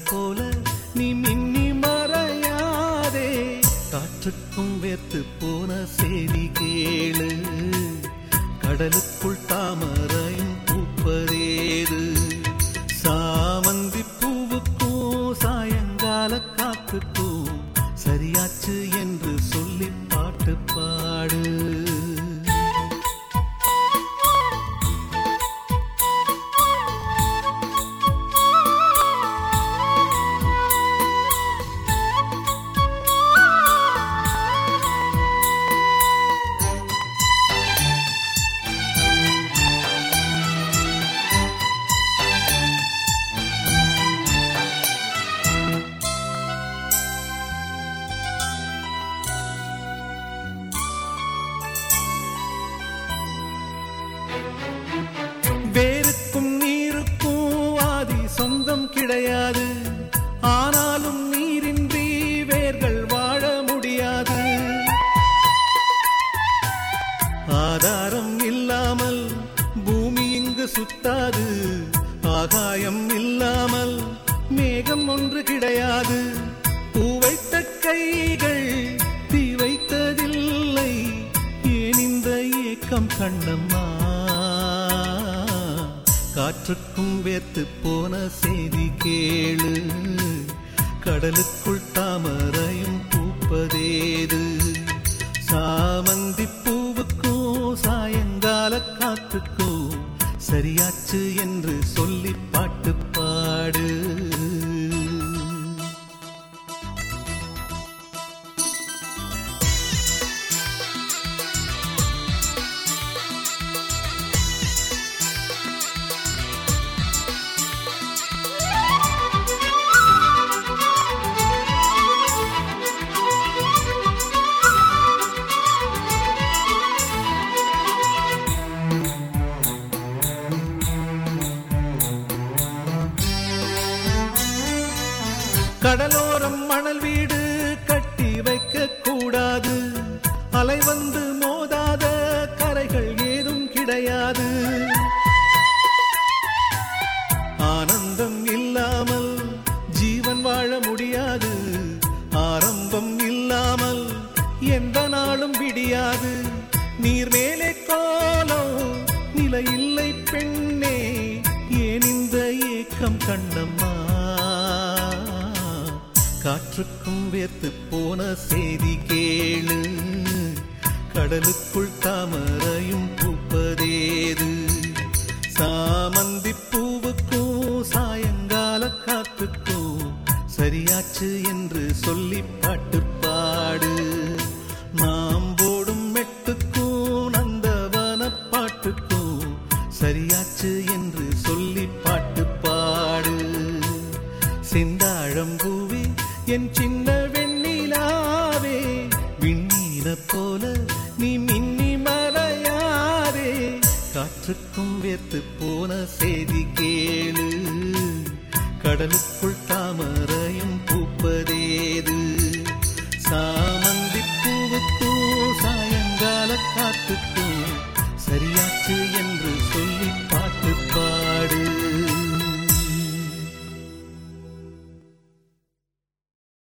போல நீ மின்னி மறையாதே காற்றுக்கும் வேர்த்து போன செய்தி கேளு கடலுக்குள் தாமரையும் பூப்பதேது சாமந்தி பூவுக்கும் சாயங்கால காத்துக்கும் சரியாச்சு என்று சொல்லி பாட்டு பாடு வேருக்கும் நீருக்கும் ஆதி சொந்தம் கிடையாது ஆனாலும் நீரின்றி வேர்கள் வாழ முடியாது ஆதாரம் இல்லாமல் பூமி இங்கு சுத்தாது ஆகாயம் இல்லாமல் மேகம் ஒன்று கிடையாது பூ வைத்த கைகள் தீ வைத்ததில்லை ஏன் இந்த ஏக்கம் கண்ணம்மா காற்றுக்கும் வேர்த்து போன செய்தி கேளு கடலுக்குள் தாமரையும் பூப்பதேது சாமந்தி பூவுக்கும் சாயங்கால காத்துக்கும் சரியாச்சு என்று சொல்லி பாட்டு பாடு கடலோரம் மணல் வீடு கட்டி வைக்க கூடாது அலை வந்து மோதாத கரைகள் ஏதும் கிடையாது ஆனந்தம் இல்லாமல் ஜீவன் வாழ முடியாது ஆரம்பம் இல்லாமல் எந்த நாளும் விடியாது நீர் மேலே கோலம் நிலை இல்லை பெண்ணே ஏன் இந்த ஏக்கம் கண்ணம்மா காற்றுக்கும் வேர்த்து போன செய்தி கேளு கடலுக்குள் தாமரையும் பூப்பதேது சாமந்தி பூவுக்கும் சாயங்கால காத்துக்கும் சரியாச்சு என்று சொல்லி பாட்டு பாடு நாம் போடும் மெட்டுக்கும் நந்தவன பாட்டுக்கும் சரியாச்சு என்று சொல்லி பாட்டு பாடு செந்தாழம்பூவே என் சின்ன வெண்ணிலாவே விண்ணீர போல நீ மின்னி மலையாதே காற்றுக்கும் வேர்த்து போன செய்தி கேளு கடலுக்குள் தாமரையும் பூப்பதேது சாமந்தி பூவுக்கும் சாயங்கால காத்துக்கும் சரியாச்சு என்று சொல்லி